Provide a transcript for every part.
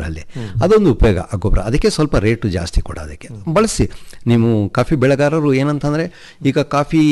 ಅಲ್ಲಿ ಅದೊಂದು ಉಪಯೋಗ ಆ ಗೊಬ್ಬರ ಅದಕ್ಕೆ ಸ್ವಲ್ಪ ರೇಟು ಜಾಸ್ತಿ ಕೊಡ ಅದಕ್ಕೆ ಬಳಸಿ ನೀವು ಕಾಫಿ ಬೆಳೆಗಾರರು ಏನಂತಂದರೆ ಈಗ ಕಾಫಿ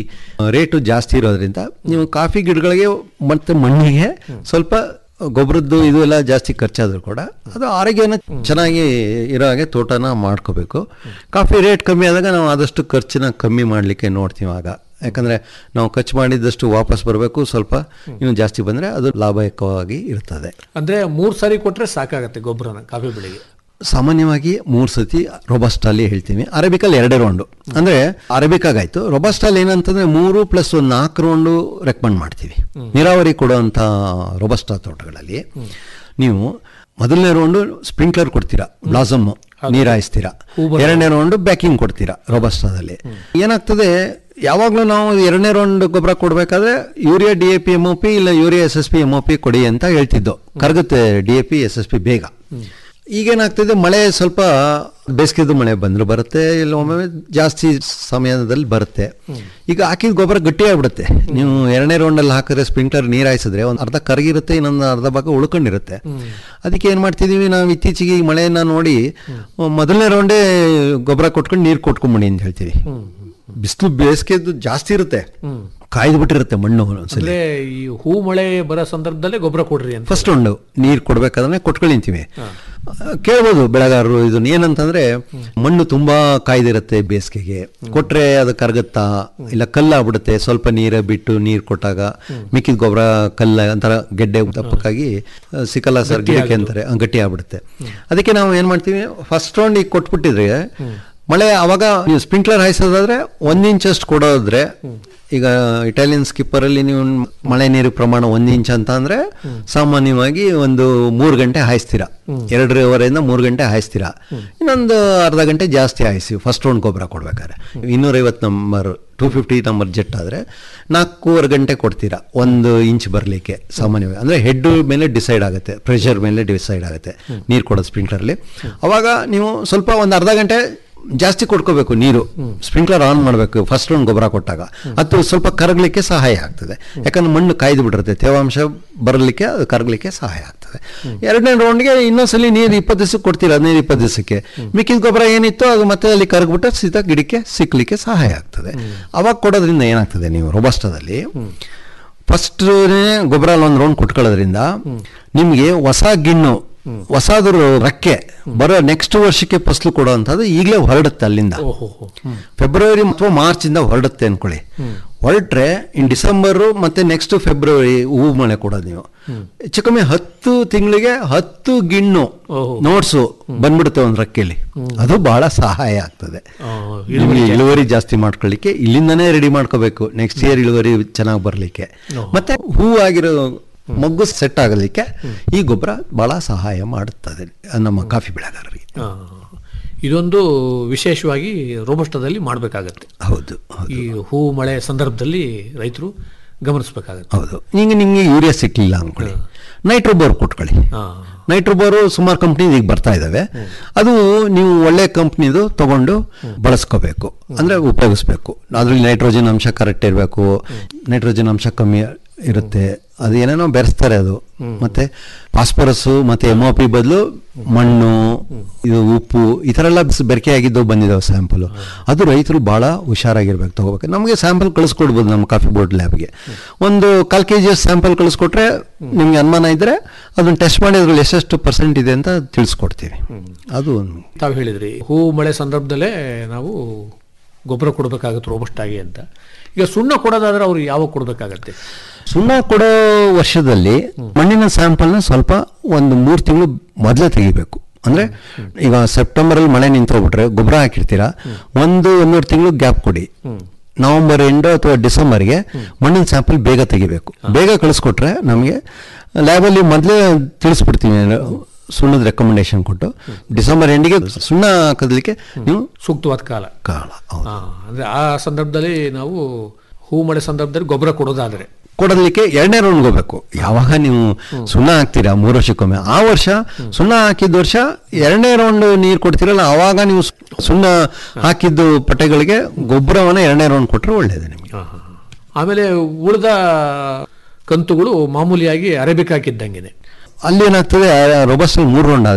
ರೇಟು ಜಾಸ್ತಿ ಇರೋದ್ರಿಂದ ನೀವು ಕಾಫಿ ಗಿಡಗಳಿಗೆ ಮತ್ತು ಮಣ್ಣಿಗೆ ಸ್ವಲ್ಪ ಗೊಬ್ಬರದ್ದು ಇದು ಎಲ್ಲ ಜಾಸ್ತಿ ಖರ್ಚಾದರೂ ಕೂಡ ಅದು ಆರೋಗ್ಯನ ಚೆನ್ನಾಗಿ ಇರೋ ಹಾಗೆ ತೋಟನ ಮಾಡ್ಕೋಬೇಕು ಕಾಫಿ ರೇಟ್ ಕಮ್ಮಿ ಆದಾಗ ನಾವು ಆದಷ್ಟು ಖರ್ಚನ್ನ ಕಮ್ಮಿ ಮಾಡಲಿಕ್ಕೆ ನೋಡ್ತೀವಿ ಆಗ ಯಾಕಂದರೆ ನಾವು ಖರ್ಚು ಮಾಡಿದ್ದಷ್ಟು ವಾಪಸ್ ಬರಬೇಕು ಸ್ವಲ್ಪ ಇನ್ನು ಜಾಸ್ತಿ ಬಂದರೆ ಅದು ಲಾಭಕವಾಗಿ ಇರ್ತದೆ ಅಂದ್ರೆ ಮೂರ್ ಸಾರಿ ಕೊಟ್ರೆ ಸಾಕಾಗತ್ತೆ ಗೊಬ್ಬರನ ಕಾಫಿ ಬೆಳೆಗೆ ಸಾಮಾನ್ಯವಾಗಿ ಮೂರು ಸತಿ ರೊಬಸ್ಟಾಲಿ ಹೇಳ್ತೀವಿ ಅರೇಬಿಕಲ್ಲಿ ಎರಡೇ ರೌಂಡು ಅಂದರೆ ಅರೇಬಿಕಾಗಾಯ್ತು ರೊಬಸ್ಟಾಲ್ ಏನಂತಂದರೆ ಮೂರು ಪ್ಲಸ್ ಒಂದು ನಾಲ್ಕು ರೌಂಡು ರೆಕಮೆಂಡ್ ಮಾಡ್ತೀವಿ ನೀರಾವರಿ ಕೊಡುವಂಥ ರೊಬಸ್ಟಾ ತೋಟಗಳಲ್ಲಿ ನೀವು ಮೊದಲನೇ ರೌಂಡು ಸ್ಪ್ರಿಂಕ್ಲರ್ ಕೊಡ್ತೀರಾ ಬ್ಲಾಸಮ್ ನೀರು ಹಾಯಿಸ್ತೀರಾ ಎರಡನೇ ರೌಂಡು ಬ್ಯಾಕಿಂಗ್ ಕೊಡ್ತೀರಾ ರೊಬಸ್ಟಾದಲ್ಲಿ ಏನಾಗ್ತದೆ ಯಾವಾಗಲೂ ನಾವು ಎರಡನೇ ರೌಂಡ್ ಗೊಬ್ಬರ ಕೊಡಬೇಕಾದ್ರೆ urea D A P M O P ಇಲ್ಲ urea S S P M O P ಕೊಡಿ ಅಂತ ಹೇಳ್ತಿದ್ದೋ ಕರಗುತ್ತೆ D A P S S P ಬೇಗ ಈಗೇನಾಗ್ತಿದೆ ಮಳೆ ಸ್ವಲ್ಪ ಬೇಸಿಗೆದು ಮಳೆ ಬಂದರೂ ಬರುತ್ತೆ ಇಲ್ಲ ಒಮ್ಮೊಮ್ಮೆ ಜಾಸ್ತಿ ಸಮಯದಲ್ಲಿ ಬರುತ್ತೆ ಈಗ ಹಾಕಿದ ಗೊಬ್ಬರ ಗಟ್ಟಿ ಆಗ್ಬಿಡುತ್ತೆ ನೀವು ಎರಡನೇ ರೌಂಡಲ್ಲಿ ಹಾಕಿದ್ರೆ ಸ್ಪ್ರಿಂಕ್ಲರ್ ನೀರು ಹಾಯಿಸಿದ್ರೆ ಒಂದು ಅರ್ಧ ಕರಗಿರುತ್ತೆ ಇನ್ನೊಂದು ಅರ್ಧ ಭಾಗ ಉಳ್ಕೊಂಡಿರುತ್ತೆ ಅದಕ್ಕೆ ಏನು ಮಾಡ್ತಿದ್ದೀವಿ ನಾವು ಇತ್ತೀಚೆಗೆ ಈ ಮಳೆಯನ್ನು ನೋಡಿ ಮೊದಲನೇ ರೌಂಡೇ ಗೊಬ್ಬರ ಕೊಟ್ಕೊಂಡು ನೀರು ಕೊಟ್ಕೊಂಬಿಡಿ ಅಂತ ಹೇಳ್ತೀವಿ ಬಿಸಿಲು ಬೇಸಿಗೆದು ಜಾಸ್ತಿ ಇರುತ್ತೆ ಕಾಯ್ದು ಬಿಟ್ಟಿರುತ್ತೆ ಮಣ್ಣು ಒಂದ್ಸಲಿ ಅಂದ್ರೆ ಈ ಹೂ ಮಳೆ ಬರೋ ಸಂದರ್ಭದಲ್ಲೇ ಗೊಬ್ಬರ ಕೊಡ್ರಿ ಅಂತ ಫಸ್ಟ್ ಒಂದು ನೀರು ಕೊಡ್ಬೇಕಾದ್ರೆ ಕೊಟ್ಕೊಳಿಂತೀವಿ ಕೇಳ್ಬೋದು ಬೆಳೆಗಾರರು ಇದನ್ನ ಏನಂತಂದ್ರೆ ಮಣ್ಣು ತುಂಬಾ ಕಾಯ್ದಿರುತ್ತೆ ಬೇಸಿಗೆಗೆ ಕೊಟ್ರೆ ಅದು ಕರಗುತ್ತಾ ಇಲ್ಲ ಕಲ್ಲಾಗ್ಬಿಡುತ್ತೆ ಸ್ವಲ್ಪ ನೀರ ಬಿಟ್ಟು ನೀರು ಕೊಟ್ಟಾಗ ಮಿಕ್ಕಿದ ಗೊಬ್ಬರ ಕಲ್ಲ ಒಂಥರ ಗೆಡ್ಡೆ ದಪ್ಪಕ್ಕಾಗಿ ಆ, ಸಿಕ್ಕಲ್ಲ ಸರ್ ಗಿಡಕ್ಕೆ ಅಂತಾರೆ ಆ, ಗಟ್ಟಿ ಆಗ್ಬಿಡುತ್ತೆ ಅದಕ್ಕೆ ನಾವು ಏನ್ ಮಾಡ್ತೀವಿ ಫಸ್ಟ್ ರೌಂಡ್ ಈಗ ಕೊಟ್ಬಿಟ್ಟಿದ್ರೆ ಮಳೆ ಅವಾಗ ನೀವು ಸ್ಪ್ರಿಂಕ್ಲರ್ ಹಾಯಿಸೋದಾದ್ರೆ ಒಂದ್ ಇಂಚ್ ಅಷ್ಟು ಕೊಡೋದ್ರೆ ಈಗ ಇಟಾಲಿಯನ್ ಸ್ಕಿಪ್ಪರ್ ಅಲ್ಲಿ ನೀವು ಮಳೆ ನೀರು ಪ್ರಮಾಣ ಒಂದ್ ಇಂಚ್ ಅಂತ ಅಂದ್ರೆ ಸಾಮಾನ್ಯವಾಗಿ ಒಂದು ಮೂರು ಗಂಟೆ ಹಾಯಿಸ್ತೀರಾ ಎರಡೂವರೆಯಿಂದ ಮೂರು ಗಂಟೆ ಹಾಯಿಸ್ತೀರಾ ಇನ್ನೊಂದು ಅರ್ಧ ಗಂಟೆ ಜಾಸ್ತಿ ಹಾಯಿಸಿ ಫಸ್ಟ್ ರೌಂಡ್ ಗೊಬ್ಬರ ಕೊಡ್ಬೇಕಾದ್ರೆ ಇನ್ನೂರೈವತ್ತು ನಂಬರ್ ಟೂ ಫಿಫ್ಟಿ ನಂಬರ್ ಜೆಟ್ ಆದರೆ ನಾಲ್ಕೂವರೆ ಗಂಟೆ ಕೊಡ್ತೀರಾ ಒಂದು ಇಂಚ್ ಬರಲಿಕ್ಕೆ ಸಾಮಾನ್ಯವಾಗಿ ಅಂದರೆ ಹೆಡ್ ಮೇಲೆ ಡಿಸೈಡ್ ಆಗುತ್ತೆ ಪ್ರೆಷರ್ ಮೇಲೆ ಡಿಸೈಡ್ ಆಗುತ್ತೆ ನೀರು ಕೊಡೋದು ಸ್ಪ್ರಿಂಕ್ಲರ್ಲಿ ಅವಾಗ ನೀವು ಸ್ವಲ್ಪ ಒಂದು ಅರ್ಧ ಗಂಟೆ ಜಾಸ್ತಿ ಕೊಡ್ಕೋಬೇಕು ನೀರು ಸ್ಪ್ರಿಂಕ್ಲರ್ ಆನ್ ಮಾಡಬೇಕು ಫಸ್ಟ್ ರೌಂಡ್ ಗೊಬ್ಬರ ಕೊಟ್ಟಾಗ ಅದು ಸ್ವಲ್ಪ ಕರಗಲಿಕ್ಕೆ ಸಹಾಯ ಆಗ್ತದೆ ಯಾಕಂದ್ರೆ ಮಣ್ಣು ಕಾಯ್ದು ಬಿಟ್ಟಿರುತ್ತೆ ತೇವಾಂಶ ಬರಲಿಕ್ಕೆ ಅದು ಕರಗಲಿಕ್ಕೆ ಸಹಾಯ ಆಗ್ತದೆ ಎರಡನೇ ರೌಂಡ್ಗೆ ಇನ್ನೊಂದ್ಸಲಿ ನೀರು ಇಪ್ಪತ್ತು ದಿವಸಕ್ಕೆ ಕೊಡ್ತೀರಾ ಹದಿನೈದು ಇಪ್ಪತ್ತು ದಿವಸಕ್ಕೆ ಮಿಕ್ಕಿದ ಗೊಬ್ಬರ ಏನಿತ್ತು ಅದು ಮತ್ತೆ ಅಲ್ಲಿ ಕರಗ್ಬಿಟ್ಟು ಸೀದಾ ಗಿಡಕ್ಕೆ ಸಿಕ್ಕಲಿಕ್ಕೆ ಸಹಾಯ ಆಗ್ತದೆ ಅವಾಗ ಕೊಡೋದ್ರಿಂದ ಏನಾಗ್ತದೆ ನೀವು ರೊಬಸ್ಟದಲ್ಲಿ ಫಸ್ಟ್ ಗೊಬ್ಬರ ಒಂದು ರೌಂಡ್ ಕೊಟ್ಕೊಳ್ಳೋದ್ರಿಂದ ನಿಮಗೆ ಹೊಸ ಗಿಣ್ಣು ಹೊಸದ್ರ ರೆಕ್ಕೆ ಬರೋ ನೆಕ್ಸ್ಟ್ ವರ್ಷಕ್ಕೆ ಫಸಲು ಕೊಡುವಂಥದ್ದು ಈಗಲೇ ಹೊರಡುತ್ತೆ ಅಲ್ಲಿಂದ ಓಹೋ ಫೆಬ್ರವರಿ ಅಥವಾ ಮಾರ್ಚ್ ಇಂದ ಹೊರಡುತ್ತೆ ಅನ್ಕೊಳ್ಳಿ ಹೊರಟ್ರೆ ಇನ್ ಡಿಸೆಂಬರು ಮತ್ತೆ ನೆಕ್ಸ್ಟ್ ಫೆಬ್ರವರಿ ಹೂವು ಮಳೆ ಕೊಡೋದು ನೀವು ಹೆಚ್ಚು ಕಮ್ಮಿ ಹತ್ತು ತಿಂಗಳಿಗೆ ಹತ್ತು ಗಿಣ್ಣು ಓಹೋ. ನೋಟ್ಸು ಬಂದ್ಬಿಡುತ್ತೆ ಒಂದು ರೆಕ್ಕೆಯಲ್ಲಿ ಅದು ಬಹಳ ಸಹಾಯ ಆಗ್ತದೆ ಆ, ನಿಮಗೆ ಇಳುವರಿ ಜಾಸ್ತಿ ಮಾಡ್ಕೊಳ್ಳಿಕ್ಕೆ ಇಲ್ಲಿಂದನೇ ರೆಡಿ ಮಾಡ್ಕೋಬೇಕು ನೆಕ್ಸ್ಟ್ ಇಯರ್ ಇಳುವರಿ ಚೆನ್ನಾಗಿ ಬರಲಿಕ್ಕೆ ಮತ್ತೆ ಹೂ ಆಗಿರೋ ಮೊಗ್ಗು ಸೆಟ್ ಆಗೋದಕ್ಕೆ ಈ ಗೊಬ್ಬರ ಬಹಳ ಸಹಾಯ ಮಾಡುತ್ತದೆ ನಮ್ಮ ಕಾಫಿ ಬೆಳೆಗಾರರಿಗೆ ಆ, ಇದೊಂದು ವಿಶೇಷವಾಗಿ ರೋಬಸ್ಟದಲ್ಲಿ ಮಾಡಬೇಕಾಗತ್ತೆ ಹೌದು ಹೌದು ಈ ಹೂ ಮಳೆ ಸಂದರ್ಭದಲ್ಲಿ ರೈತರು ಗಮನಿಸಬೇಕಾಗತ್ತೆ ಹೌದು ಈಗ ನಿಮಗೆ ಯೂರಿಯಾ ಸಿಕ್ಲಿಲ್ಲ ಅನ್ಕೊಳ್ಳಿ ನೈಟ್ರೋಬೋರ್ ಕೊಟ್ಕೊಳ್ಳಿ ಆ, ನೈಟ್ರೋಬೋರು ಸುಮಾರು ಕಂಪ್ನಿ ಈಗ ಬರ್ತಾ ಇದ್ದಾವೆ ಅದು ನೀವು ಒಳ್ಳೆ ಕಂಪ್ನಿದು ತಗೊಂಡು ಬಳಸ್ಕೋಬೇಕು ಅಂದ್ರೆ ಉಪಯೋಗಿಸ್ಬೇಕು ಅದ್ರಲ್ಲಿ ನೈಟ್ರೋಜನ್ ಅಂಶ ಕರೆಕ್ಟ್ ಇರಬೇಕು ನೈಟ್ರೋಜನ್ ಅಂಶ ಕಮ್ಮಿ ಇರುತ್ತೆ ಅದು ಏನೇನೋ ಬೆರೆಸ್ತಾರೆ ಅದು ಮತ್ತೆ ಫಾಸ್ಫರಸ್ಸು ಮತ್ತೆ ಎಮ್ ಒ ಪಿ ಬದಲು ಮಣ್ಣು ಇದು ಉಪ್ಪು ಈ ಥರ ಎಲ್ಲ ಬೆರಕೆ ಆಗಿದ್ದು ಬಂದಿದ್ದಾವೆ ಸ್ಯಾಂಪಲ್ ಅದು ರೈತರು ಬಹಳ ಹುಷಾರಾಗಿರ್ಬೇಕು ತಗೋಬೇಕು ನಮಗೆ ಸ್ಯಾಂಪಲ್ ಕಳಿಸ್ಕೊಡ್ಬೋದು ನಮ್ಮ ಕಾಫಿ ಬೋರ್ಡ್ ಲ್ಯಾಬ್ಗೆ ಒಂದು ಕಾಲ್ ಕೆ ಜಿ ಸ್ಯಾಂಪಲ್ ಕಳಿಸ್ಕೊಟ್ರೆ ನಿಮ್ಗೆ ಅನುಮಾನ ಇದ್ರೆ ಅದನ್ನ ಟೆಸ್ಟ್ ಮಾಡಿ ಅದ್ರಲ್ಲಿ ಎಷ್ಟೆಷ್ಟು ಪರ್ಸೆಂಟ್ ಇದೆ ಅಂತ ತಿಳಿಸ್ಕೊಡ್ತೀವಿ ಅದು ಒಂದು- ತಾವು ಹೇಳಿದ್ರಿ ಹೂ ಮಳೆ ಸಂದರ್ಭದಲ್ಲೇ ನಾವು ಗೊಬ್ಬರ ಕೊಡಬೇಕಾಗತ್ತೆ ರೋಬಸ್ಟ್ ಆಗಿ ಅಂತ ಈಗ ಸುಣ್ಣ ಕೊಡೋದಾದ್ರೆ ಅವ್ರು ಯಾವಾಗ ಕೊಡಬೇಕಾಗತ್ತೆ ಸುಣ್ಣ ಕೊಡೋ ವರ್ಷದಲ್ಲಿ ಮಣ್ಣಿನ ಸ್ಯಾಂಪಲ್ನ ಸ್ವಲ್ಪ ಒಂದು ಮೂರು ತಿಂಗಳು ಮೊದಲೇ ತೆಗಿಬೇಕು ಅಂದ್ರೆ ಈಗ ಸೆಪ್ಟೆಂಬರಲ್ಲಿ ಮಳೆ ನಿಂತೋಗ್ಬಿಟ್ರೆ ಗೊಬ್ಬರ ಹಾಕಿರ್ತೀರಾ ಒಂದು ಒಂದೂವರೆ ತಿಂಗಳು ಗ್ಯಾಪ್ ಕೊಡಿ ನವೆಂಬರ್ ಎಂಡು ಅಥವಾ ಡಿಸೆಂಬರ್ಗೆ ಮಣ್ಣಿನ ಸ್ಯಾಂಪಲ್ ಬೇಗ ತೆಗಿಬೇಕು ಬೇಗ ಕಳಿಸ್ಕೊಟ್ರೆ ನಮಗೆ ಲ್ಯಾಬಲ್ಲಿ ಮೊದಲೇ ತಿಳಿಸ್ಬಿಡ್ತೀವಿ ಸುಣ್ಣದ ರೆಕಮೆಂಡೇಶನ್ ಕೊಟ್ಟು ಡಿಸೆಂಬರ್ ಎಂಡಿಗೆ ಸುಣ್ಣ ಹಾಕೋದಕ್ಕೆ ನೀವು ಸೂಕ್ತವಾದ ಕಾಲ ಕಾಲ ಹೌದು. ಆ, ಅಂದ್ರೆ ಆ ಸಂದರ್ಭದಲ್ಲಿ ನಾವು ಹೂ ಮಳೆ ಸಂದರ್ಭದಲ್ಲಿ ಗೊಬ್ಬರ ಕೊಡೋದಾದ್ರೆ ಕೊಡಲಿಕ್ಕೆ ಎರಡನೇ ರೌಂಡ್ ಹೋಗ್ಬೇಕು ಯಾವಾಗ ನೀವು ಸುಣ್ಣ ಹಾಕ್ತೀರಾ ಮೂರು ವರ್ಷಕ್ಕೊಮ್ಮೆ ಆ ವರ್ಷ ಸುಣ್ಣ ಹಾಕಿದ ವರ್ಷ ಎರಡನೇ ರೌಂಡ್ ನೀರು ಕೊಡ್ತೀರಲ್ಲ ಆವಾಗ ನೀವು ಸು- ಸುಣ್ಣ ಹಾಕಿದ್ದು ಪಟ್ಟೆಗಳಿಗೆ ಗೊಬ್ಬರವನ್ನ ಎರಡನೇ ರೌಂಡ್ ಕೊಟ್ಟರೆ ಒಳ್ಳೇದು ನಿಮಗೆ ಆ, ಆ, ಆ. ಆಮೇಲೆ ಉಳಿದ ಕಂತುಗಳು ಮಾಮೂಲಿಯಾಗಿ ಅರೇಬಿಕ್ ಹಾಕಿದ್ದಂಗೆನೆ ಅಲ್ಲಿ ಏನಾಗ್ತದೆ ರೊಬಸ್ಟಲ್ಲಿ ಮೂರು ರೌಂಡ್